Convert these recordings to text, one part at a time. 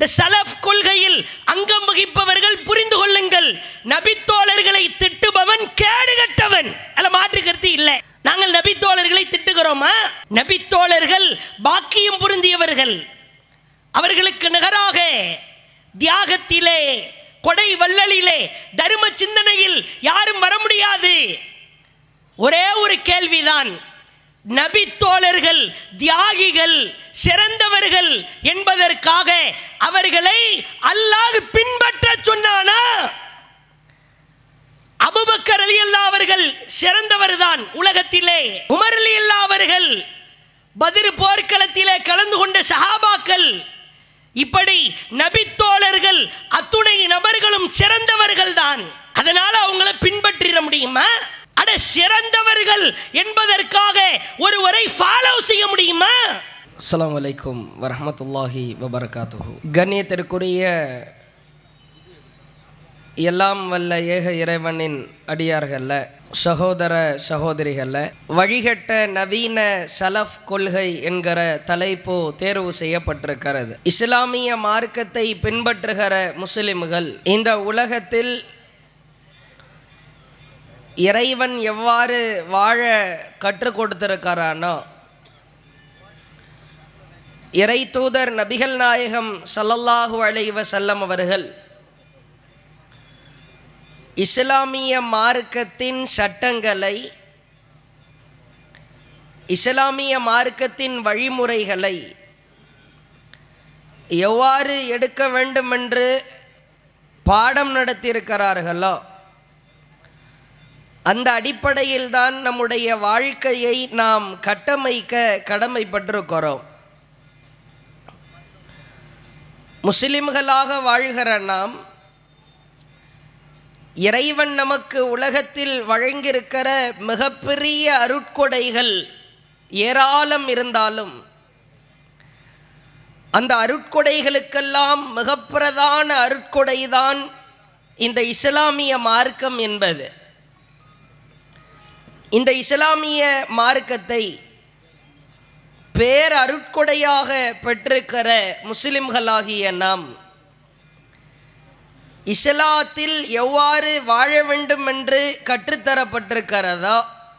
இந்த சலஃப் கொள்கையில் அங்கம் வகிப்பவர்கள் புரிந்து கொள்ளுங்கள் நபித்தோழர்களை திட்டுபவன் கேடுகட்டவன் அல்ல மாற்று கருத்து இல்லை நாங்கள் நபித்தோழர்களை திட்டுகிறோமா நபித்தோழர்கள் பாக்கியம் பொருந்தியவர்கள் அவர்களுக்கு நிகராக தியாகத்திலே கொடை வள்ளலிலே தர்ம சிந்தனையில் யாரும் வர முடியாது ஒரே ஒரு கேள்விதான் நபி தோழர்கள் தியாகிகள் சிறந்தவர்கள் என்பதற்காக அவர்களை அல்லாஹ் பின்பற்ற சொன்னானா அபுபக்கர் அலி அல்லா அவர்கள் சிறந்தவர்தான் உலகத்திலே உமர் அலி அல்லா அவர்கள் பதிர் போர்க்களத்திலே கலந்து கொண்ட சஹாபாக்கள் இப்படி நபித்தோழர்கள் அத்துணை நபர்களும் சிறந்தவர்கள் தான் அதனால அவங்கள பின்பற்றிட முடியுமா அட சிறந்தவர்கள் என்பதற்காக ஒருவரை ஃபாலோ செய்ய முடியுமா அஸ்ஸலாமு அலைக்கும் வரஹமத்துல்லாஹி வபரகாத்துஹு கண்ணியத்திற்குரிய எல்லாம் வல்ல ஏக இறைவனின் அடியார்கள்ல சகோதர சகோதரிகள்ல வழிகட்ட நவீன சலஃப் கொள்கை என்கிற தலைப்பு தேர்வு செய்யப்பட்டிருக்கிறது இஸ்லாமிய மார்க்கத்தை பின்பற்றுகிற முஸ்லிம்கள் இந்த உலகத்தில் இறைவன் எவ்வாறு வாழ கற்றுக் கொடுத்திருக்கிறானோ இறை தூதர் நபிகள் நாயகம் ஸல்லல்லாஹு அலைஹி வஸல்லம் அவர்கள் இஸ்லாமிய மார்க்கத்தின் சட்டங்களை இஸ்லாமிய மார்க்கத்தின் வழிமுறைகளை எவ்வாறு எடுக்க வேண்டுமென்று பாடம் நடத்தியிருக்கிறார்களோ அந்த அடிப்படையில் தான் நம்முடைய வாழ்க்கையை நாம் கட்டமைக்க கடமைப்பட்டிருக்கிறோம் முஸ்லிம்களாக வாழ்கிற நாம் இறைவன் நமக்கு உலகத்தில் வழங்கியிருக்கிற மிகப்பெரிய அருட்கொடைகள் ஏராளம் இருந்தாலும் அந்த அருட்கொடைகளுக்கெல்லாம் மிக பிரதான அருட்கொடைதான் இந்த இஸ்லாமிய மார்க்கம் என்பது இந்த இஸ்லாமிய மார்க்கத்தை பேர் அருட்கொடையாக பெற்றிருக்கிற முஸ்லிம்களாகிய நாம் இஸ்லாத்தில் எவ்வாறு வாழ வேண்டும் என்று கற்றுத்தரப்பட்டிருக்கிறதோ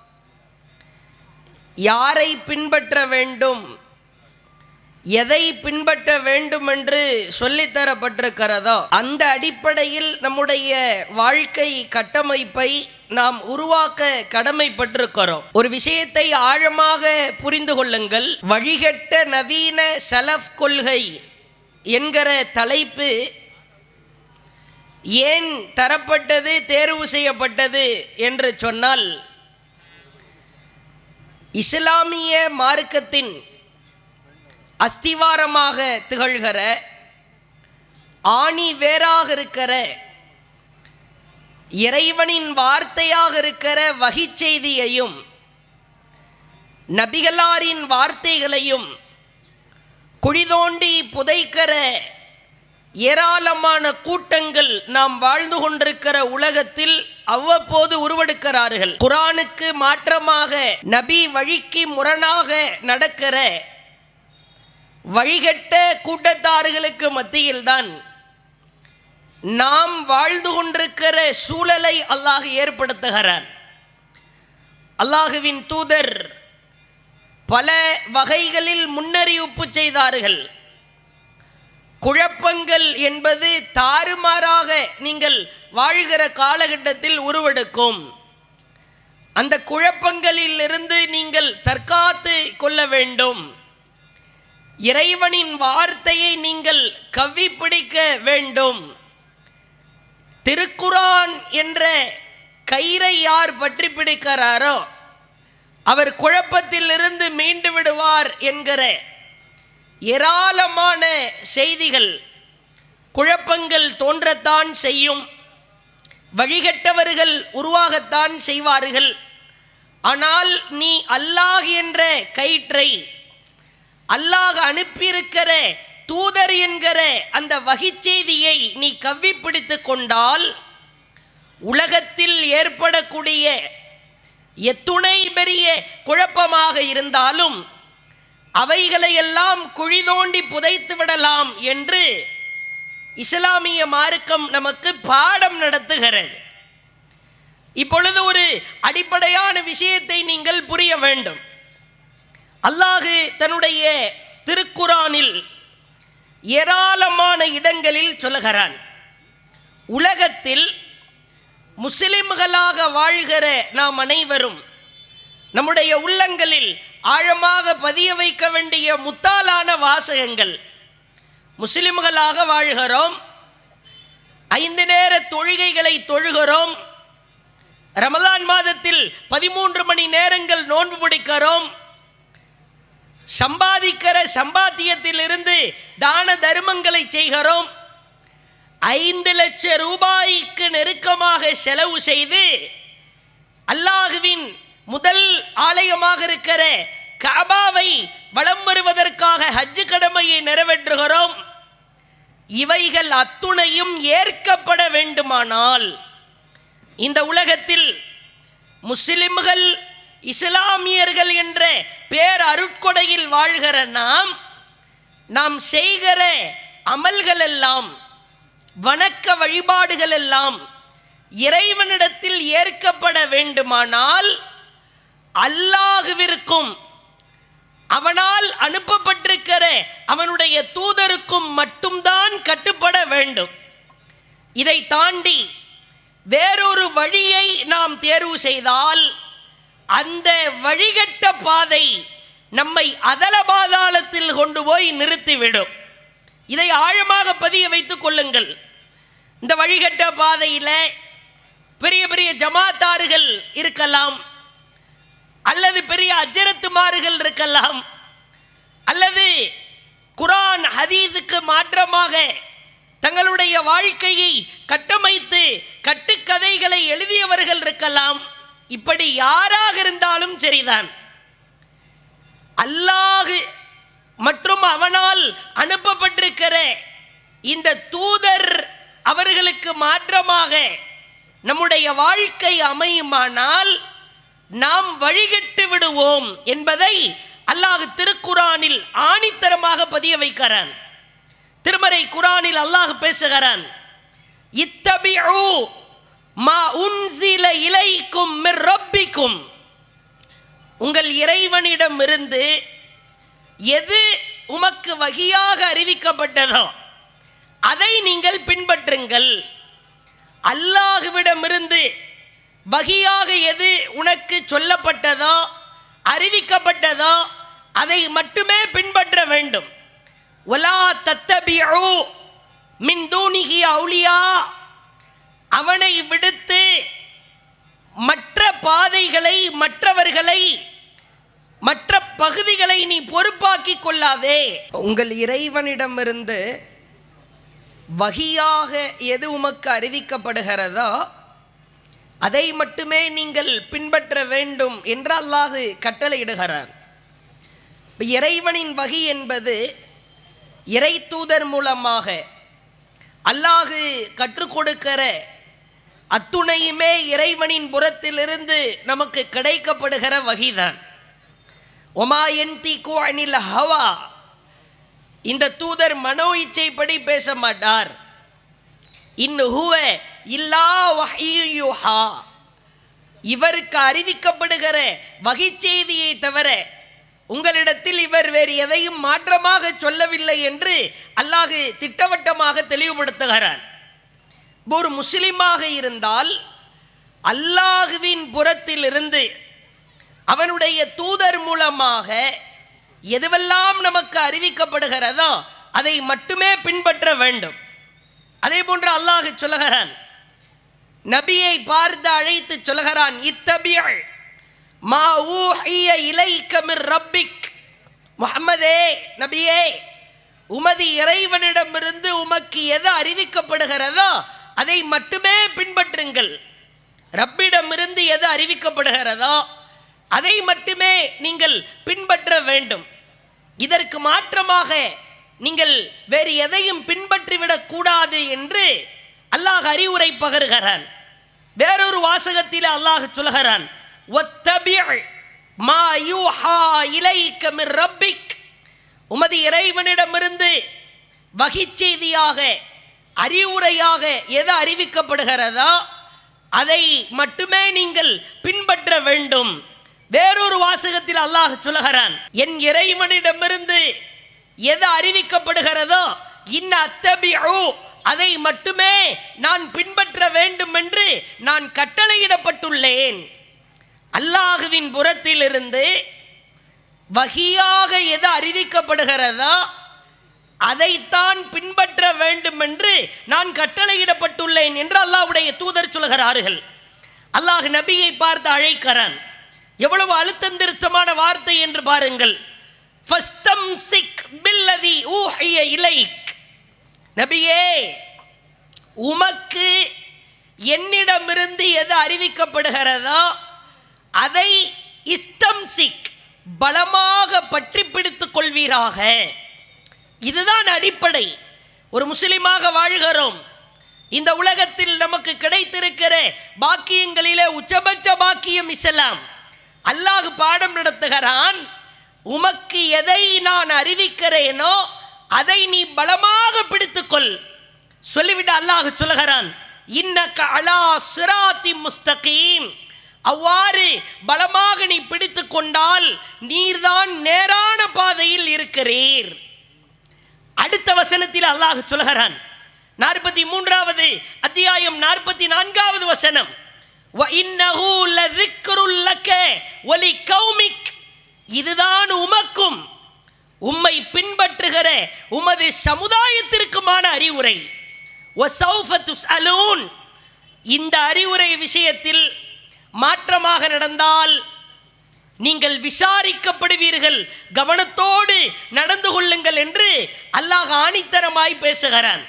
யாரை பின்பற்ற வேண்டும் எதை பின்பற்ற வேண்டும் என்று சொல்லித்தரப்பட்டிருக்கிறதோ அந்த அடிப்படையில் நம்முடைய வாழ்க்கை கட்டமைப்பை நாம் உருவாக்க கடமைப்பட்டிருக்கிறோம் ஒரு விஷயத்தை ஆழமாக புரிந்து கொள்ளுங்கள் வழிகட்ட நவீன சலஃப் கொள்கை என்கிற தலைப்பு ஏன் தரப்பட்டது தேர்வு செய்யப்பட்டது என்று சொன்னால் இஸ்லாமிய மார்க்கத்தின் அஸ்திவாரமாக திகழ்கிற ஆணி வேறாக இருக்கிற இறைவனின் வார்த்தையாக இருக்கிற வகை செய்தியையும் நபிகளாரின் வார்த்தைகளையும் குழிதோண்டி புதைக்கிற ஏராளமான கூட்டங்கள் நாம் வாழ்ந்து கொண்டிருக்கிற உலகத்தில் அவ்வப்போது உருவெடுக்கிறார்கள் குரானுக்கு மாற்றமாக நபி வழிக்கு முரணாக நடக்கிற வழிகட்ட கூட்டத்தார்களுக்கு மத்தியில்தான் நாம் வாழ்ந்து கொண்டிருக்கிற சூழலை அல்லாஹ் ஏற்படுத்துகிறார் அல்லாஹுவின் தூதர் பல வகைகளில் முன்னறிவிப்பு செய்தார்கள் குழப்பங்கள் என்பது தாறுமாறாக நீங்கள் வாழ்கிற காலகட்டத்தில் உருவெடுக்கும் அந்த குழப்பங்களில் இருந்து நீங்கள் தற்காத்து கொள்ள வேண்டும் இறைவனின் வார்த்தையை நீங்கள் கவ்வி பிடிக்க வேண்டும் திருக்குரான் என்ற கயிறை யார் பற்றி பிடிக்கிறாரோ அவர் குழப்பத்திலிருந்து மீண்டு விடுவார் என்கிற ஏராளமான செய்திகள் குழப்பங்கள் தோன்றத்தான் செய்யும் வழிகட்டவர்கள் உருவாகத்தான் செய்வார்கள் ஆனால் நீ அல்லாஹ் என்ற கயிற்றை அல்லாஹ் அனுப்பியிருக்கிற தூதர் என்கிற அந்த வகிச் செய்தியை நீ கவ்வி பிடித்து கொண்டால் உலகத்தில் ஏற்படக்கூடிய எத்துணை பெரிய குழப்பமாக இருந்தாலும் அவைகளையெல்லாம் குழி தோண்டி புதைத்து விடலாம் என்று இஸ்லாமிய மார்க்கம் நமக்கு பாடம் நடத்துகிறது இப்பொழுது ஒரு அடிப்படையான விஷயத்தை நீங்கள் புரிய வேண்டும் அல்லாஹு தன்னுடைய திருக்குரானில் ஏராளமான இடங்களில் சொல்லுகிறான் உலகத்தில் முஸ்லிம்களாக வாழ்கிற நாம் அனைவரும் நம்முடைய உள்ளங்களில் ஆழமாக பதிய வைக்க வேண்டிய முத்தாலான வாசகங்கள் முஸ்லிம்களாக வாழ்கிறோம் ஐந்து நேர தொழுகைகளை தொழுகிறோம் ரமலான் மாதத்தில் பதிமூன்று மணி நேரங்கள் நோன்பு பிடிக்கிறோம் சம்பாதிக்கிற சம்பாத்தியத்திலிருந்து தான தர்மங்களை செய்கிறோம் ஐந்து லட்சம் ரூபாய்க்கு நெருக்கமாக செலவு செய்து அல்லாஹுவின் முதல் ஆலயமாக இருக்கிற கபாவை வலம் வருவதற்காக ஹஜ்ஜு கடமையை நிறைவேற்றுகிறோம் இவைகள் அத்துணையும் ஏற்கப்பட வேண்டுமானால் இந்த உலகத்தில் முஸ்லிம்கள் இஸ்லாமியர்கள் என்ற பேர் அருட்கொடையில் வாழ்கிற நாம் நாம் செய்கிற அமல்கள் எல்லாம் வணக்க வழிபாடுகள் எல்லாம் இறைவனிடத்தில் ஏற்கப்பட வேண்டுமானால் அல்லாஹுவிற்கும் அவனால் அனுப்பப்பட்டிருக்கிற அவனுடைய தூதருக்கும் மட்டும்தான் கட்டுப்பட வேண்டும் இதை தாண்டி வேறொரு வழியை நாம் தேர்வு செய்தால் அந்த வழிகட்ட பாதை நம்மை அதல பாதாளத்தில் கொண்டு போய் நிறுத்திவிடும் இதை ஆழமாக பதிய வைத்துக் கொள்ளுங்கள் இந்த வழிகட்ட பாதையில் பெரிய பெரிய ஜமாத்தாறுகள் இருக்கலாம் அல்லது பெரிய அஜரத்துமாறுகள் இருக்கலாம் அல்லது குரான் ஹதீதுக்கு மாற்றமாக தங்களுடைய வாழ்க்கையை கட்டமைத்து கட்டுக்கதைகளை எழுதியவர்கள் இருக்கலாம் இப்படி யாராக இருந்தாலும் சரிதான் அல்லாஹு மற்றும் அவனால் அனுப்பப்பட்டிருக்கிற இந்த தூதர் அவர்களுக்கு மாற்றமாக நம்முடைய வாழ்க்கை அமையுமானால் நாம் வழிகட்டு விடுவோம் என்பதை அல்லாஹ் திருக்குரானில் ஆணித்தரமாக பதிய வைக்கிறான் திருமறை குரானில் அல்லாஹ் பேசுகிறான் இத்தபிஉ மா உன்சில இலைக்கும் மிர் ரப்பிக்கும் உங்கள் இறைவனிடமிருந்து எது உமக்கு வகியாக அறிவிக்கப்பட்டதோ அதை நீங்கள் பின்பற்றுங்கள் அல்லாஹுவிடமிருந்து வகியாக எது உனக்கு சொல்லப்பட்டதோ அறிவிக்கப்பட்டதோ அதை மட்டுமே பின்பற்ற வேண்டும் ஒலா தத்தபியு மின் தூணிகி அவுலியா அவனை விடுத்து மற்ற பாதைகளை மற்றவர்களை மற்ற பகுதிகளை நீ பொறுப்பாக்கி கொள்ளாதே உங்கள் இறைவனிடமிருந்து வகியாக எது உமக்கு அறிவிக்கப்படுகிறதோ அதை மட்டுமே நீங்கள் பின்பற்ற வேண்டும் என்று அல்லாஹு கட்டளையிடுகிறார் இப்ப இறைவனின் வகி என்பது இறை தூதர் மூலமாக அல்லாஹு கற்றுக் கொடுக்கிற அத்துணையுமே இறைவனின் புறத்திலிருந்து நமக்கு கிடைக்கப்படுகிற வகிதான் ஒமா என்தி அனில் ஹவா இந்த தூதர் மனோ இச்சைப்படி பேச மாட்டார் இன்னுஹுவ இல்லா வஹீயுஹா இவருக்கு அறிவிக்கப்படுகிற வகை செய்தியை தவிர உங்களிடத்தில் இவர் வேறு எதையும் மாற்றமாக சொல்லவில்லை என்று அல்லாஹு திட்டவட்டமாக தெளிவுபடுத்துகிறார் ஒரு முஸ்லிமாக இருந்தால் அல்லாஹுவின் புறத்திலிருந்து அவனுடைய தூதர் மூலமாக எதுவெல்லாம் நமக்கு அறிவிக்கப்படுகிறதோ அதை மட்டுமே பின்பற்ற வேண்டும் அதே போன்று அல்லாஹ் சொல்லுகிறான் நபியை பார்த்து அழைத்து சொல்லுகிறான் இத்தபியல் மா ஊஹிய இலைக்க மிர் ரப்பிக் முஹம்மதே நபியே உமது இறைவனிடமிருந்து உமக்கு எது அறிவிக்கப்படுகிறதோ அதை மட்டுமே பின்பற்றுங்கள் ரப்பிடமிருந்து எது அறிவிக்கப்படுகிறதோ அதை மட்டுமே நீங்கள் பின்பற்ற வேண்டும் இதற்கு மாற்றமாக நீங்கள் வேறு எதையும் பின்பற்றிவிடக் கூடாது என்று அல்லாஹ் அறிவுரை பகருகிறான் வேறொரு வாசகத்தில் அல்லாஹ் சொல்கிறான் "வத்தபி' மா யூஹா இலைக்க மிர் ரப்பிக் உமது இறைவனிடமிருந்து வகை செய்தியாக அறிவுரையாக எது அறிவிக்கப்படுகிறதோ அதை மட்டுமே நீங்கள் பின்பற்ற வேண்டும் வேறொரு வாசகத்தில் அல்லாஹ் சொல்லுகிறான் என் இறைவனிடமிருந்து எது அறிவிக்கப்படுகிறதோ இன்ன அத்தபிஉ அதை மட்டுமே நான் பின்பற்ற வேண்டும் என்று நான் கட்டளையிடப்பட்டுள்ளேன் அல்லாஹுவின் புறத்திலிருந்து வகியாக எது அறிவிக்கப்படுகிறதோ அதைத்தான் பின்பற்ற வேண்டும் என்று நான் கட்டளையிடப்பட்டுள்ளேன் என்று அல்லாஹ்வுடைய தூதர் சொல்கிறார்கள் அல்லாஹ் நபியை பார்த்து அழைக்கிறான் எவ்வளவு அழுத்தம் திருத்தமான வார்த்தை என்று பாருங்கள் ஃபஸ்தம்சிக் பில்லதி ஊஹிய இலைக் நபியே உமக்கு என்னிடமிருந்து எது அறிவிக்கப்படுகிறதோ அதை இஸ்தம்சிக் பலமாக பற்றி பிடித்துக் கொள்வீராக இதுதான் அடிப்படை ஒரு முஸ்லிமாக வாழ்கிறோம் இந்த உலகத்தில் நமக்கு கிடைத்திருக்கிற பாக்கியங்களிலே உச்சபட்ச பாக்கியம் இஸ்லாம் அல்லாஹ் பாடம் நடத்துகிறான் உமக்கு எதை நான் அறிவிக்கிறேனோ அதை நீ பலமாக பிடித்துக்கொள் சொல்லிவிட்டு அல்லாஹ் சொல்லுகிறான் இன்னக்க அலா சிராத்தி முஸ்தகீம் அவ்வாறு பலமாக நீ பிடித்து கொண்டால் நீர்தான் நேரான பாதையில் இருக்கிறீர் அடுத்த வசனத்தில் அல்லாஹ் சொல்கிறான் நாற்பத்தி மூன்றாவது அத்தியாயம் நாற்பத்தி நான்காவது வசனம் وَإِنَّهُ لَذِكْرٌ لَكَ وَلِقَوْمِكَ இதுதான் உமக்கும் உம்மை பின்பற்றுகிற உமது சமுதாயத்திற்குமான அறிவுரை وَسَوْفَ تُسْأَلُونَ இந்த அறிவுரை விஷயத்தில் மாற்றமாக நடந்தால் நீங்கள் விசாரிக்கப்படுவீர்கள் கவனத்தோடு நடந்து கொள்ளுங்கள் என்று அல்லாஹ் ஆணித்தரமாய் பேசுகிறான்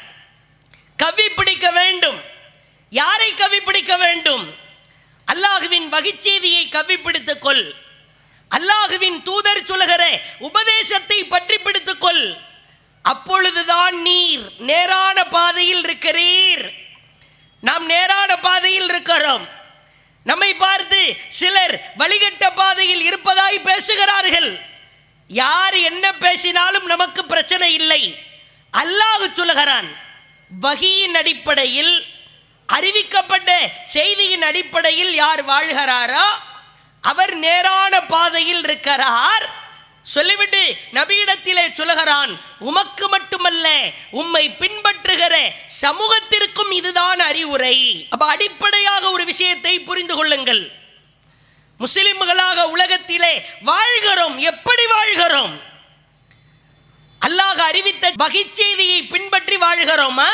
கவி பிடிக்க வேண்டும் யாரை கவி பிடிக்க வேண்டும் அல்லாஹுவின் வகிச்செய்தியை கவி பிடித்துக் கொள் அல்லாஹுவின் தூதர் சொல்லுகிற உபதேசத்தை பற்றி பிடித்துக் கொள் அப்பொழுதுதான் நீர் நேரான பாதையில் இருக்கிறீர் நாம் நேரான பாதையில் இருக்கிறோம் நம்மை பார்த்து சிலர் வழிகட்ட பாதையில் இருப்பதாய் பேசுகிறார்கள் யார் என்ன பேசினாலும் நமக்கு பிரச்சனை இல்லை அல்லாஹ் சொல்லுகிறான் வகியின் அடிப்படையில் அறிவிக்கப்பட்ட செய்தியின் அடிப்படையில் யார் வாழ்கிறாரோ அவர் நேரான பாதையில் இருக்கிறார் சொல்லிவிட்டு நபியிடத்திலே சொல்லுகிறான் உமக்கு மட்டுமல்ல உம்மை பின்பற்றுகிற சமூகத்திற்கும் இதுதான் அறிவுரை அப்ப அடிப்படையாக ஒரு விஷயத்தை புரிந்து கொள்ளுங்கள் முஸ்லிம்களாக உலகத்திலே வாழ்கிறோம் எப்படி வாழ்கிறோம் அல்லாஹ் அறிவித்த வகிச்செய்தியை பின்பற்றி வாழ்கிறோமா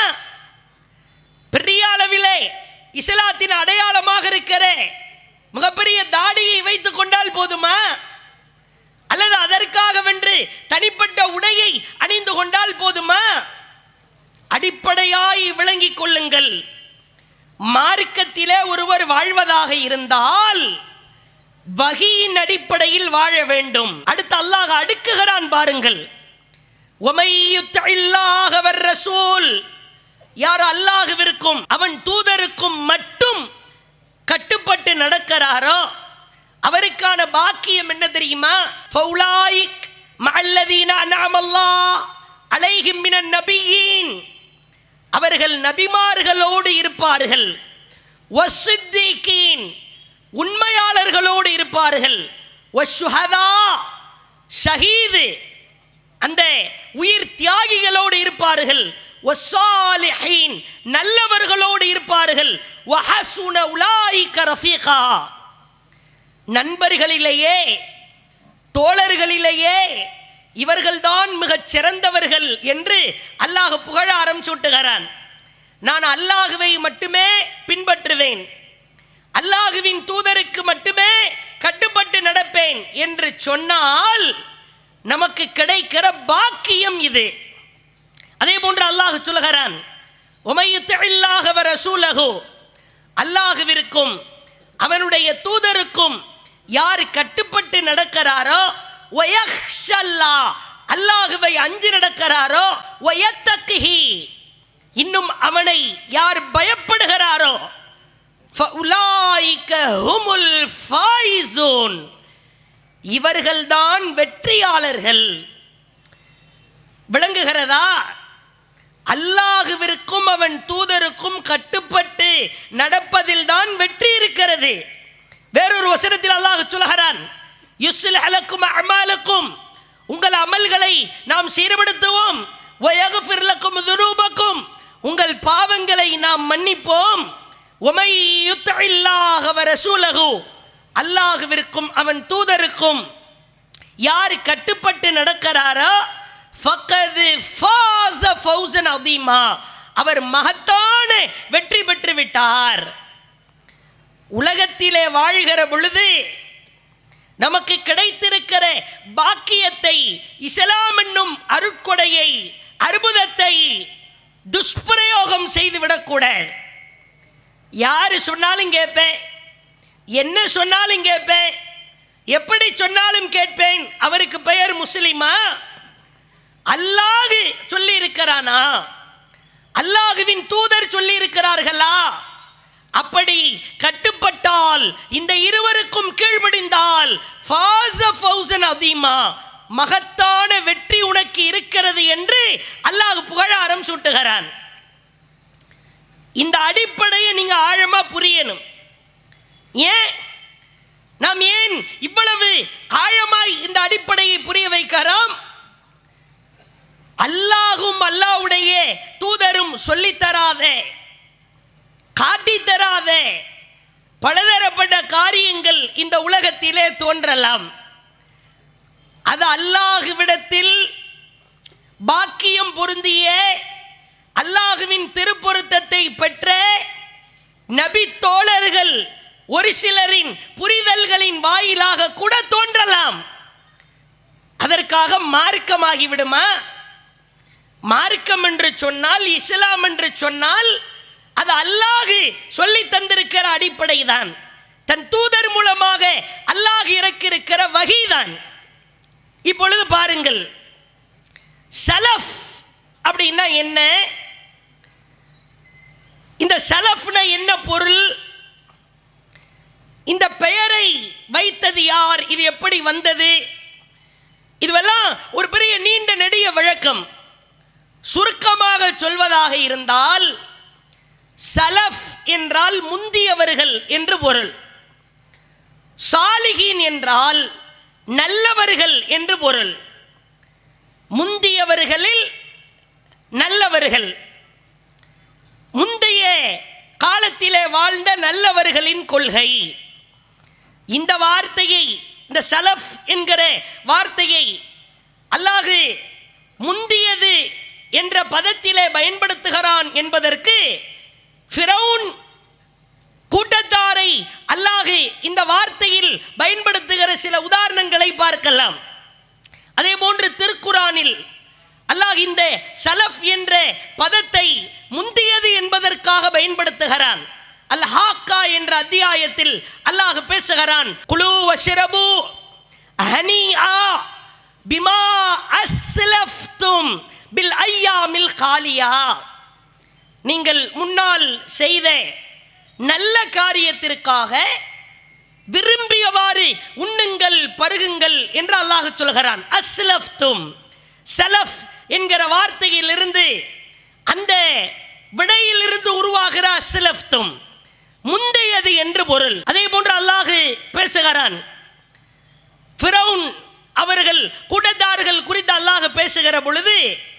பெரிய அளவிலே இஸ்லாத்தின் அடையாளமாக இருக்கிற மிகப்பெரிய தாடியை வைத்துக் கொண்டால் போதுமா அல்லது அதற்காக வென்று தனிப்பட்ட உடையை அணிந்து கொண்டால் போதுமா அடிப்படையாய் விளங்கிக் கொள்ளுங்கள் மார்க்கத்திலே ஒருவர் வாழ்வதாக இருந்தால் வகியின் அடிப்படையில் வாழ வேண்டும் அடுத்து அல்லாஹ் அடுக்குகிறான் பாருங்கள் ஒமையுத்தல்லாகவர் ரசூல் யார் அல்லாஹுவிற்கும் அவன் தூதருக்கும் மட்டும் கட்டுப்பட்டு நடக்கிறாரோ அவருக்கான பாக்கியம் என்ன தெரியுமா ஃபௌலாயிக் மல்லதீன அன்அமல்லாஹ் அலைஹிம் மினன் நபியீன் அவர்கள் நபிமார்களோடு இருப்பார்கள் வஸ்ஸித்தீகீன் உண்மையாளர்களோடு இருப்பார்கள் வஷ்ஷுஹதா ஷஹீது அந்த உயிர் தியாகிகளோடு இருப்பார்கள் வஸ்ஸாலிஹீன் நல்லவர்களோடு இருப்பார்கள் வஹசுன உலாயிக ரஃபீகா நண்பர்களிலேயே தோழர்களிலேயே இவர்கள்தான் மிகச் சிறந்தவர்கள் என்று அல்லாஹ் புகழாரம் சூட்டுகிறான் நான் அல்லாஹுவை மட்டுமே பின்பற்றுவேன் அல்லாஹுவின் தூதருக்கு மட்டுமே கட்டுப்பட்டு நடப்பேன் என்று சொன்னால் நமக்கு கிடைக்கிற பாக்கியம் இது அதே போன்று அல்லாஹ் சொல்லுகிறான் உமையுத்தல்லாகவ ரசூலகு அல்லாஹுவிற்கும் அவனுடைய தூதருக்கும் யார் கட்டுப்பட்டு நடக்கிறாரோ ஒயஹ்ஷல்லா அல்லாஹுவை அஞ்சு நடக்கிறாரோ ஒயத்தக்கிஹி இன்னும் அவனை யார் பயப்படுகிறாரோ ஃபஉலாயிக ஹுமுல் ஃபாயிசூன் இவர்கள்தான் வெற்றியாளர்கள் விளங்குகிறதா அல்லாஹுவிற்கும் அவன் தூதருக்கும் கட்டுப்பட்டு நடப்பதில் தான் வெற்றி இருக்கிறது வேறொரு வசனத்தில் அல்லாஹ் சொல்கிறான் யுஸ்லிஹ் லக்கும் அமாலக்கும் உங்கள் அமல்களை நாம் சீர்படுத்துவோம் வயகுஃபிர் லக்கும் துரூபக்கும் உங்கள் பாவங்களை நாம் மன்னிப்போம் உமை யுத்தஇல்லாஹ வ ரசூலஹு அல்லாஹ்விற்கும் அவன் தூதருக்கும் யார் கட்டுப்பட்டு நடக்கிறாரோ ஃபக்கது ஃபாஸ ஃபௌசன் அதீமா அவர் மகத்தான வெற்றி பெற்று விட்டார் உலகத்திலே வாழ்கிற பொழுது நமக்கு கிடைத்திருக்கிற பாக்கியத்தை இஸ்லாம் என்னும் அருட்கொடையை அற்புதத்தை துஷ்பிரயோகம் செய்து விடக்கூடாது யாரு சொன்னாலும் கேட்பேன் என்ன சொன்னாலும் கேட்பேன் எப்படி சொன்னாலும் கேட்பேன் அவருக்கு பெயர் முஸ்லிமா அல்லாஹ் சொல்லி இருக்கிறானா அல்லாஹுவின் தூதர் சொல்லி இருக்கிறார்களா அப்படி கட்டுப்பட்டால் இந்த இருவருக்கும் கீழ்ப்படிந்தால் ஃபாஸ ஃபௌசன் அதீமா மகத்தான வெற்றி உனக்கு இருக்கிறது என்று அல்லாஹ் புகழாரம் சூட்டுகிறான் இந்த அடிப்படையை நீங்க ஆழமா புரியணும் ஏன் நாம் ஏன் இவ்வளவு ஆழமாய் இந்த அடிப்படையை புரிய வைக்கிறோம் அல்லாஹும் அல்லாஹ்வுடைய தூதரும் சொல்லித் தராதே காட்டித் தராதே பலதரப்பட்ட காரியங்கள் இந்த உலகத்திலே தோன்றலாம் அது அல்லாஹுவிடத்தில் பாக்கியம் பொருந்திய அல்லாஹுவின் திருப்பொருத்தத்தை பெற்ற நபி தோழர்கள் ஒரு சிலரின் புரிதல்களின் வாயிலாக கூட தோன்றலாம் அதற்காக மார்க்கமாகி விடுமா மார்க்கம் என்று சொன்னால் இஸ்லாம் என்று சொன்னால் அது அல்லாஹ் சொல்லி தந்திருக்கிற அடிப்படை தான் தன் தூதர் மூலமாக அல்லாஹ் இறக்கிருக்கிற வகைதான் இப்பொழுது பாருங்கள் சலஃப் அப்படின்னா என்ன இந்த சலஃப்னா என்ன பொருள் இந்த பெயரை வைத்தது யார் இது எப்படி வந்தது இதுவெல்லாம் ஒரு பெரிய நீண்ட நெடிய விளக்கம் சுருக்கமாக சொல்வதாக இருந்தால் சலஃப் என்றால் முந்தியவர்கள் என்று பொருள் சாலிகின் என்றால் நல்லவர்கள் என்று பொருள் முந்தியவர்களில் நல்லவர்கள் முந்தைய காலத்திலே வாழ்ந்த நல்லவர்களின் கொள்கை இந்த வார்த்தையை இந்த சலஃப் என்கிற வார்த்தையை அல்லாஹு முந்தியது என்ற பதத்திலே பயன்படுத்துகிறான் என்பதற்கு ஃபிரௌன் கூட்டத்தாரை அல்லாஹு இந்த வார்த்தையில் பயன்படுத்துகிற சில உதாரணங்களை பார்க்கலாம் அதே போன்று திருக்குரானில் அல்லாஹ் இந்த சலஃப் என்ற பதத்தை முந்தியது என்பதற்காக பயன்படுத்துகிறான் அல் ஹாக்கா என்ற அத்தியாயத்தில் அல்லாஹ் பேசுகிறான் குலு வஷ்ரபு ஹனிஆ பிமா அஸ்லஃப்தும் பில் ஐயாமில் காலியா நீங்கள் முன்னால் செய்த நல்ல காரியத்திற்காக விரும்பியவாறு உண்ணுங்கள் பருகுங்கள் என்று அல்லாஹ் சொல்கிறான் அஸ்லஃப்தும் சலஃப் என்கிற வார்த்தையிலிருந்து அந்த விடையிலிருந்து உருவாகிற அஸ்லஃப்தும் முந்தையது என்று பொருள் அதே போன்று அல்லாஹ் பேசுகிறான் ஃபிரௌன் அவர்கள் கூட்டத்தார்கள் குறித்து அல்லாஹ் பேசுகிற பொழுது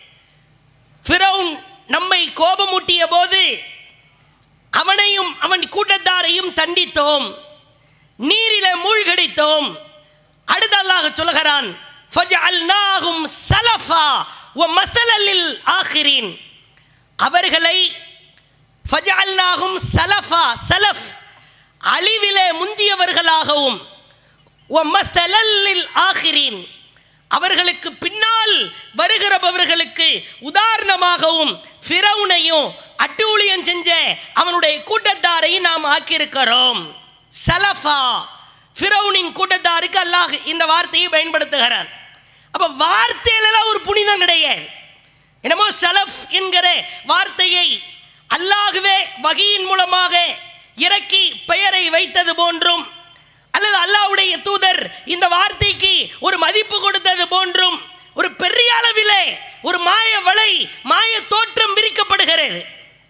ஃபிரௌன் நம்மை கோபமூட்டிய போது அவனையும் அவன் கூட்டத்தாரையும் தண்டித்தோம் நீரிலே மூழ்கடித்தோம் அடுத்த அல்லாஹ் சொல்கிறான் ஃபஜஅல்நாஹும் சலஃபா வ மஸலலில் ஆகிரீன் அவர்களை ஃபஜஅல்நாஹும் சலஃபா சலஃப் அழிவிலே முந்தியவர்களாகவும் வ மஸலலில் ஆகிரீன் அவர்களுக்கு பின்னால் வருகிறவர்களுக்கு உதாரணமாகவும் ஃபிரௌனையும் அட்டூழியம் செஞ்ச அவனுடைய கூட்டத்தாரையும் நாம் ஆக்கியிருக்கிறோம் சலஃபா ஃபிரௌனின் கூட்டத்தாருக்கு அல்லாஹ் இந்த வார்த்தையை பயன்படுத்துகிறான் அப்ப வார்த்தையிலலாம் ஒரு புனிதம் கிடையாது என்னமோ சலஃப் என்கிற வார்த்தையை அல்லாஹுவே வகையின் மூலமாக இறக்கி பெயரை வைத்தது போன்றும் அல்லது அல்லாஹ்வுடைய தூதர் இந்த வார்த்தைக்கு ஒரு மதிப்பு கொடுத்தது போன்றும் ஒரு பெரிய அளவிலே ஒரு மாய வலை மாய தோற்றம் விரிக்கப்படுகிறது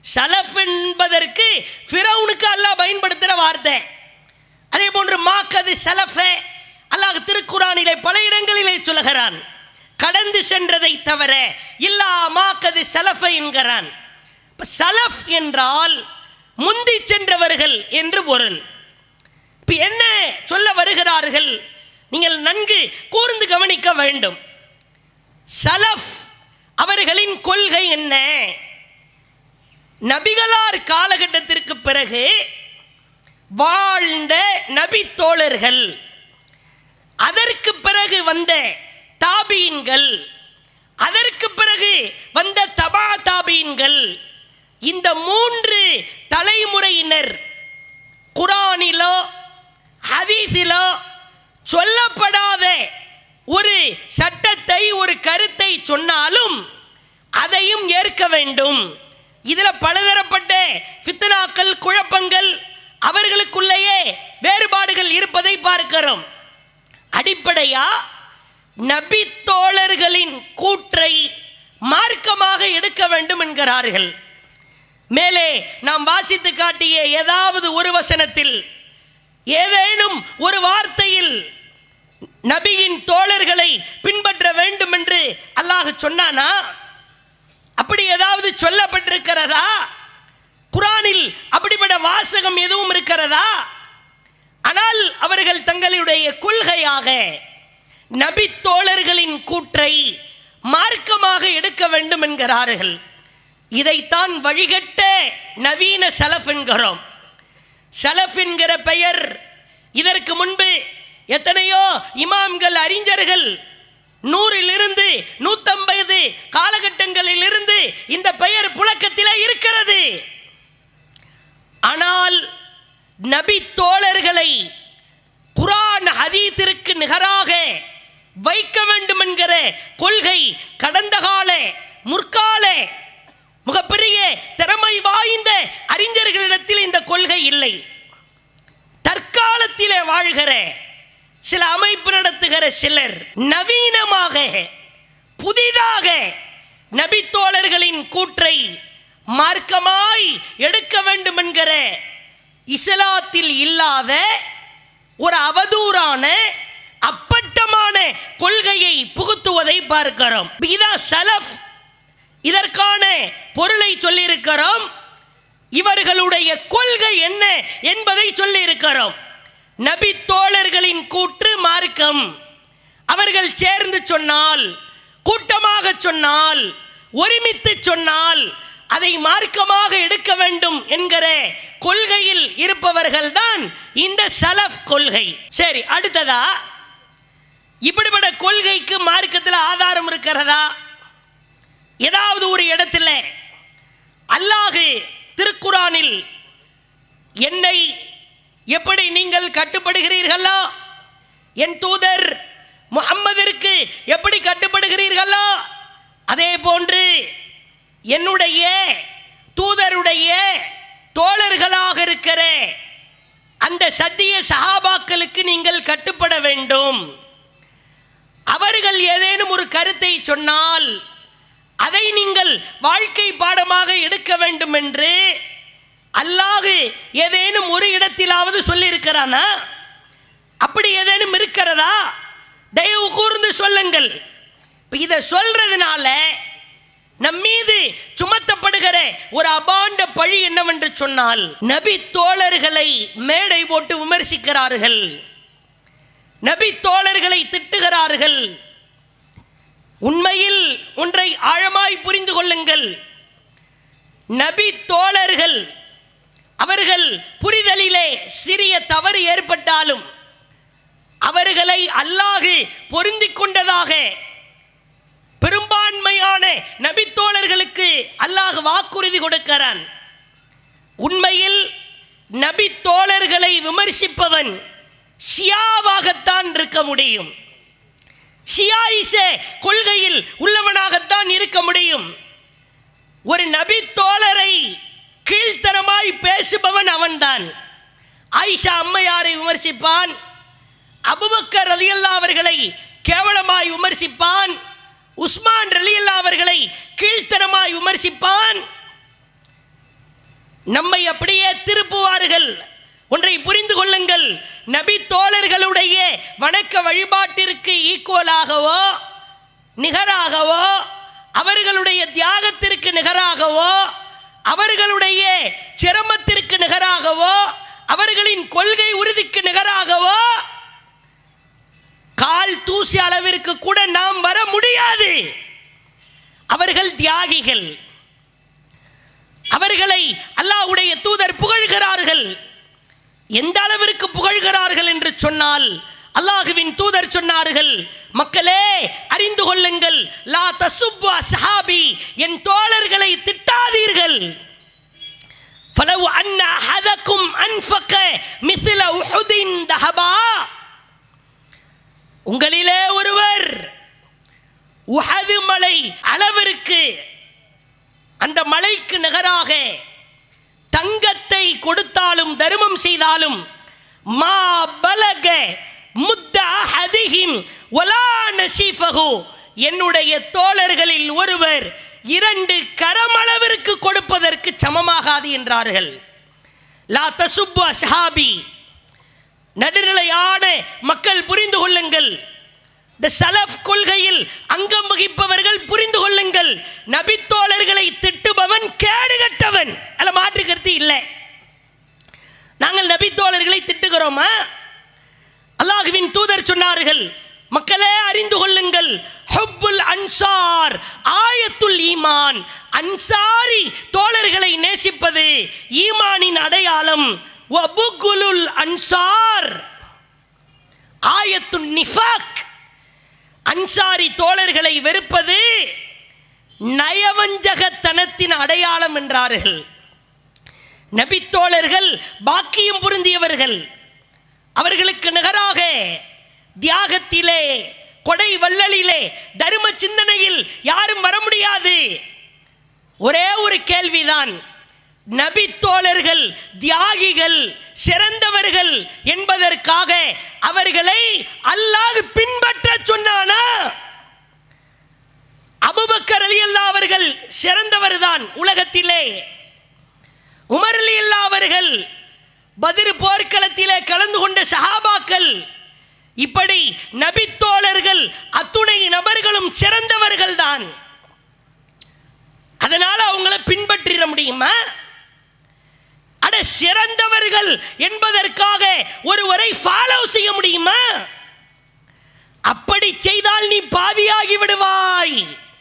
சலஃப் என்பதற்கு ஃபிரௌனுக்கு அல்லாஹ் பயன்படுத்துகிற வார்த்தை அதே போன்று மாக்கது சலஃபே அல்லாஹ் திருக்குறானிலே பல இடங்களிலே சொல்லுகிறான் கடந்து சென்றதை தவிர இல்லா மாக்கது சலஃபை என்கிறான் இப்ப சலஃப் என்றால் முந்தி சென்றவர்கள் என்று பொருள் இப்ப என்ன சொல்ல வருகிறார்கள் நீங்கள் நன்கு கூர்ந்து கவனிக்க வேண்டும் சலஃப் அவர்களின் கொள்கை என்ன நபிகளார் காலகட்டத்திற்கு பிறகு வாழ்ந்த நபி தோழர்கள் அதற்கு பிறகு வந்த தாபீன்கள் அதற்கு பிறகு வந்த தபா தாபீன்கள் இந்த மூன்று தலைமுறையினர் குரானிலோ ஹதீஸிலோ சொல்லப்படாத ஒரு சட்டத்தை ஒரு கருத்தை சொன்னாலும் அதையும் ஏற்க வேண்டும் இதில் பலதரப்பட்ட ஃபித்னாக்கள் குழப்பங்கள் அவர்களுக்குள்ளேயே வேறுபாடுகள் இருப்பதை பார்க்கிறோம் அடிப்படையா நபி தோழர்களின் கூற்றை மார்க்கமாக எடுக்க வேண்டும் என்கிறார்கள் மேலே நாம் வாசித்து காட்டிய ஏதாவது ஒரு வசனத்தில் ஏதேனும் ஒரு வார்த்தையில் நபியின் தோழர்களை பின்பற்ற வேண்டும் என்று அல்லாஹ் சொன்னானா அப்படி ஏதாவது சொல்லப்பட்டிருக்கிறதா குரானில் அப்படிப்பட்ட வாசகம் எதுவும் இருக்கிறதா ஆனால் அவர்கள் தங்களுடைய கொள்கையாக நபி தோழர்களின் கூற்றை மார்க்கமாக எடுக்க வேண்டும் என்கிறார்கள் இதைத்தான் வழிகட்ட நவீன சலஃப் என்கிறோம் சலஃப் என்கிற பெயர் இதற்கு முன்பு எத்தனையோ இமாம்கள் அறிஞர்கள் நூறிலிருந்து நூத்தம்பது காலகட்டங்களில் இருந்து இந்த பெயர் புழக்கத்திலே இருக்கிறது ஆனால் நபி தோழர்களை குரான் ஹதீத்திற்கு நிகராக வைக்க வேண்டும் என்கிற கொள்கை கடந்த கால முற்கால மிகப்பெரிய திறமை வாய்ந்த அறிஞர்களிடத்தில் இந்த கொள்கை இல்லை தற்காலத்திலே வாழ்கிற சில அமைப்பு நடத்துகிற சிலர் நவீனமாக புதிதாக நபித்தோழர்களின் கூற்றை மார்க்கமாய் எடுக்க வேண்டும் என்கிற இஸ்லாத்தில் இல்லாத ஒரு அவதூறான அப்பட்டமான கொள்கையை புகுத்துவதை பார்க்கிறோம் இதான் சலஃப் இதற்கான பொருளை சொல்லியிருக்கிறோம் இவர்களுடைய கொள்கை என்ன என்பதை சொல்லியிருக்கிறோம் நபி தோழர்களின் கூற்று மார்க்கம் அவர்கள் சேர்ந்து சொன்னால் கூட்டமாக சொன்னால் ஒருமித்து சொன்னால் அதை மார்க்கமாக எடுக்க வேண்டும் என்கிற கொள்கையில் இருப்பவர்கள் தான் இந்த சலஃப் கொள்கை சரி அடுத்ததா இப்படிப்பட்ட கொள்கைக்கு மார்க்கத்தில் ஆதாரம் இருக்கிறதா ஏதாவது ஒரு இடத்துல அல்லாஹு திருக்குரானில் என்னை எப்படி நீங்கள் கட்டுப்படுகிறீர்களோ என் தூதர் முகம்மதிற்கு எப்படி கட்டுப்படுகிறீர்களோ அதே போன்று என்னுடைய தூதருடைய தோழர்களாக இருக்கிற அந்த சத்திய சஹாபாக்களுக்கு நீங்கள் கட்டுப்பட வேண்டும் அவர்கள் ஏதேனும் ஒரு கருத்தை சொன்னால் அதை நீங்கள் வாழ்க்கை பாடமாக எடுக்க வேண்டும் என்று அல்லாஹு ஏதேனும் ஒரு இடத்திலாவது சொல்லியிருக்கிறானா அப்படி ஏதேனும் இருக்கிறதா தயவு கூர்ந்து சொல்லுங்கள் இப்ப இதை சொல்றதுனால நம் மீது சுமத்தப்படுகிற ஒரு அபாண்ட பழி என்னவென்று சொன்னால் நபி தோழர்களை மேடை போட்டு விமர்சிக்கிறார்கள் நபி தோழர்களை திட்டுகிறார்கள் உண்மையில் ஒன்றை ஆழமாய் புரிந்து கொள்ளுங்கள் நபி தோழர்கள் அவர்கள் புரிதலிலே சிறிய தவறு ஏற்பட்டாலும் அவர்களை அல்லாஹு பொருந்திக் கொண்டதாக பெரும்பான்மையான நபித்தோழர்களுக்கு அல்லாஹ் வாக்குறுதி கொடுக்கிறான் உண்மையில் நபி தோழர்களை விமர்சிப்பவன் ஷியாவாகத்தான் இருக்க முடியும் ஷியாயிஷ கொள்கையில் உள்ளவனாகத்தான் இருக்க முடியும் ஒரு நபி தோழரை கீழ்த்தரமாய் பேசுபவன் அவன்தான் ஆயிஷா அம்மையாரை விமர்சிப்பான் அபுபக்கர் ரலியல்லா அவர்களை கேவலமாய் விமர்சிப்பான் உஸ்மான் ரலியல்லா அவர்களை கீழ்த்தரமாய் விமர்சிப்பான் நம்மை அப்படியே திருப்புவார்கள் ஒன்றை புரிந்து கொள்ளுங்கள் நபி தோழர்களுடைய வணக்க வழிபாட்டிற்கு ஈக்குவலாகவோ நிகராகவோ அவர்களுடைய தியாகத்திற்கு நிகராகவோ அவர்களுடைய சிரமத்திற்கு நிகராகவோ அவர்களின் கொள்கை உறுதிக்கு நிகராகவோ கால் தூசி அளவிற்கு கூட நாம் வர முடியாது அவர்கள் தியாகிகள் அவர்களை அல்லாஹ்வுடைய தூதர் புகழ்கிறார்கள் எந்த அளவிற்கு புகழ்கிறார்கள் என்று சொன்னால் அல்லாஹுவின் தூதர் சொன்னார்கள் மக்களே அறிந்து கொள்ளுங்கள் லா தசுப்பு அஸ்ஹாபி என் தோழர்களை திட்டாதீர்கள் فلو أن أحدكم أنفق مثل أحد ذهبا உங்களிலே ஒருவர் உஹது மலை அளவிற்கு அந்த மலைக்கு நிகராக தங்கத்தை கொடுத்தாலும் தர்மம் செய்தாலும் மா பலக முத்த அஹதிஹிம் வலா நசீஃபஹு என்னுடைய தோழர்களில் ஒருவர் இரண்டு கரமளவிற்கு கொடுப்பதற்கு சமமாகாது என்றார்கள் லா தசுப்பு அஸ்ஹாபி நடுநிலையான மக்கள் புரிந்து கொள்ளுங்கள் இந்த சலஃப் கொள்கையில் அங்கம் வகிப்பவர்கள் புரிந்து கொள்ளுங்கள் நபித்தோழர்களை திட்டுபவன் கேடுகட்டவன் அல்ல மாற்று கருத்து இல்லை நாங்கள் நபித்தோழர்களை திட்டுகிறோமா அல்லாஹுவின் தூதர் சொன்னார்கள் மக்களே அறிந்து கொள்ளுங்கள் ஹுப்புல் அன்சார் ஆயத்துல் ஈமான் அன்சாரி தோழர்களை நேசிப்பது ஈமானின் அடையாளம் வபுகுலுல் அன்சார் ஆயத்துன் நிஃபாக் அன்சாரி தோழர்களை வெறுப்பது நயவஞ்சகத்தனத்தின் அடையாளம் என்றார்கள் நபித்தோழர்கள் பாக்கியம் பொருந்தியவர்கள் அவர்களுக்கு நிகராக தியாகத்திலே கொடை வள்ளலிலே தர்ம சிந்தனையில் யாரும் வர முடியாது ஒரே ஒரு கேள்விதான் நபி தோழர்கள் தியாகிகள் சிறந்தவர்கள் என்பதற்காக அவர்களை அல்லாஹ் பின்பற்ற சொன்னானா அபுபக்கர் அலி அல்லா அவர்கள் சிறந்தவர்தான் உலகத்திலே உமர் அலி அல்லா அவர்கள் பதிர் போர்க்களத்திலே கலந்து கொண்ட சஹாபாக்கள் இப்படி நபித்தோழர்கள் அத்துணை நபர்களும் சிறந்தவர்கள் தான் அதனால அவங்கள பின்பற்றிட முடியுமா அட சிறந்தவர்கள் என்பதற்காக ஒருவரை ஃபாலோ செய்ய முடியுமா அப்படி செய்தால் நீ பாவியாகி விடுவாய்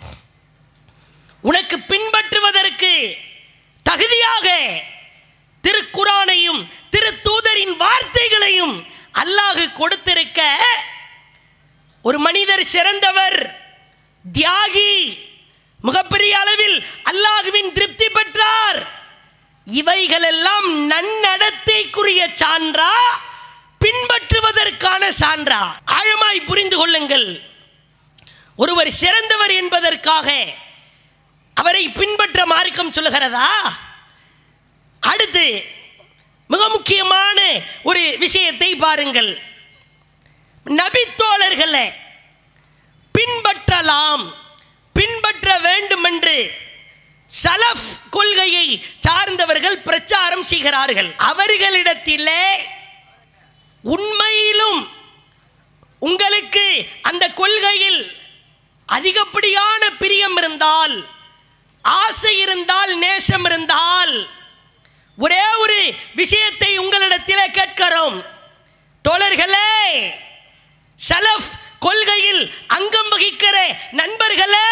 உனக்கு பின்பற்றுவதற்கு தகுதியாக திருக்குரானையும் திருத்தூதரின் வார்த்தைகளையும் அல்லாஹ் கொடுத்திருக்க ஒரு மனிதர் சிறந்தவர் தியாகி மிகப்பெரிய அளவில் அல்லாஹுவின் திருப்தி பெற்றார் இவைகளெல்லாம் நன்னடத்தைக்குரிய சான்றா பின்பற்றுவதற்கான சான்றா ஆழமாய் புரிந்து கொள்ளுங்கள் ஒருவர் சிறந்தவர் என்பதற்காக அவரை பின்பற்ற மார்க்கம் சொல்லுகிறதா அடுத்து மிக முக்கியமான ஒரு விஷயத்தை பாருங்கள் நபித்தோழர்களை பின்பற்றலாம் பின்பற்ற வேண்டும் என்று சலஃப் கொள்கையை சார்ந்தவர்கள் பிரச்சாரம் செய்கிறார்கள் அவர்களிடத்திலே உண்மையிலும் உங்களுக்கு அந்த கொள்கையில் அதிகப்படியான பிரியம் இருந்தால் ஆசை இருந்தால் நேசம் இருந்தால் ஒரே ஒரு விஷயத்தை உங்களிடத்திலே கேட்கிறோம் தோழர்களே சலஃப் கொள்கையில் அங்கம் வகிக்கிற நண்பர்களே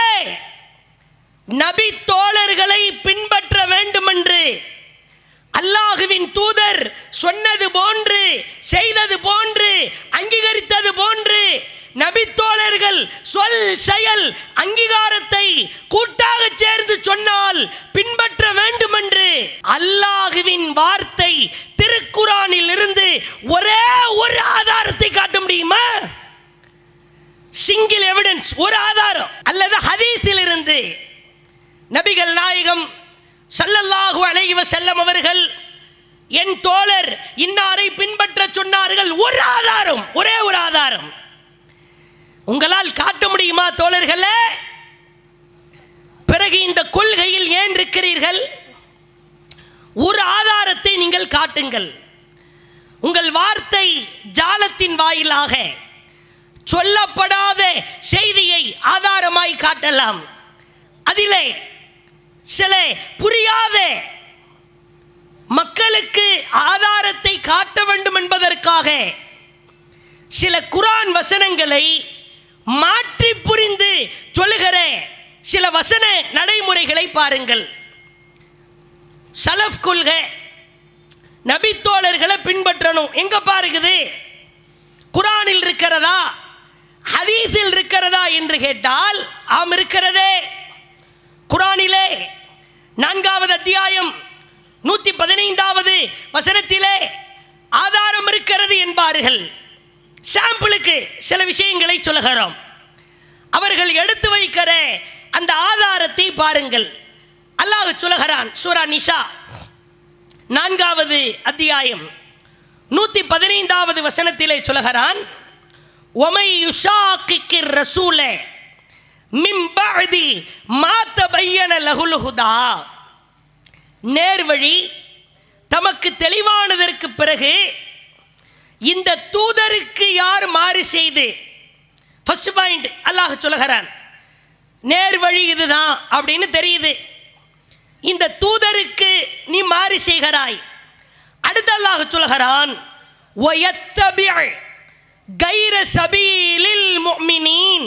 நபி தோழர்களை பின்பற்ற வேண்டும் என்று அல்லாஹுவின் தூதர் சொன்னது போன்று செய்தது போன்று அங்கீகரித்தது போன்று நபித்தோழர்கள் சொல் செயல் அங்கீகாரத்தை கூட்டாக சேர்ந்து சொன்னால் பின்பற்ற வேண்டும் என்று அல்லாஹுவின் வார்த்தை திருக்குறானில் இருந்து ஒரே ஒரு ஆதாரத்தை காட்ட முடியுமா சிங்கிள் எவிடன்ஸ் ஒரு ஆதாரம் அல்லது ஹதீஸில் இருந்து நபிகள் நாயகம் ஸல்லல்லாஹு அலைஹி வஸல்லம் அவர்கள் என் தோழர் இன்னாரை பின்பற்ற சொன்னார்கள் ஒரு ஆதாரம் ஒரே ஒரு ஆதாரம் உங்களால் காட்ட முடியுமா தோழர்களே பிறகு இந்த கொள்கையில் ஏன் இருக்கிறீர்கள் ஒரு காட்டுங்கள் உங்கள் வார்த்தை ஜாலத்தின் வாயிலாக சொல்லப்படாத செய்தியை ஆதாரமாய் காட்டலாம் அதிலே சில புரியாத மக்களுக்கு ஆதாரத்தை காட்ட வேண்டும் என்பதற்காக சில குரான் வசனங்களை மாற்றி புரிந்து சொல்லுகிற சில வசன நடைமுறைகளை பாருங்கள் சலஃப் கொள்கை நபித்தோழர்களை பின்பற்றணும் எங்க பாருக்குது குரானில் இருக்கிறதா ஹதீஸில் இருக்கிறதா என்று கேட்டால் ஆம் இருக்கிறதே குரானிலே நான்காவது அத்தியாயம் நூத்தி பதினைந்தாவது வசனத்திலே ஆதாரம் இருக்கிறது என்பார்கள் சாம்பிளுக்கு சில விஷயங்களை சொல்லுகிறோம் அவர்கள் எடுத்து வைக்கிற அந்த ஆதாரத்தை பாருங்கள் அல்லாஹ் சொல்லுகிறான் சூரா நிஷா நான்காவது அத்தியாயம் நூத்தி பதினைந்தாவது வசனத்திலே சொல்லுகிறான் ஒமை யுஷாக்கிக்கு ரசூலே மிம்பதி மாத்த பையன லகுலுகுதா நேர்வழி தமக்கு தெளிவானதற்கு பிறகு இந்த தூதருக்கு யார் மாறு செய்து ஃபர்ஸ்ட் பாயிண்ட் அல்லாஹ் சொல்லுகிறான் நேர்வழி இதுதான் அப்படின்னு தெரியுது இந்த தூதருக்கு நீ மாறு செய்கிறாய் அடுத்து அல்லாஹ் சொல்லுகிறான் وَيَتَّبِعْ غَيْرَ سَبِيلِ الْمُؤْمِنِينَ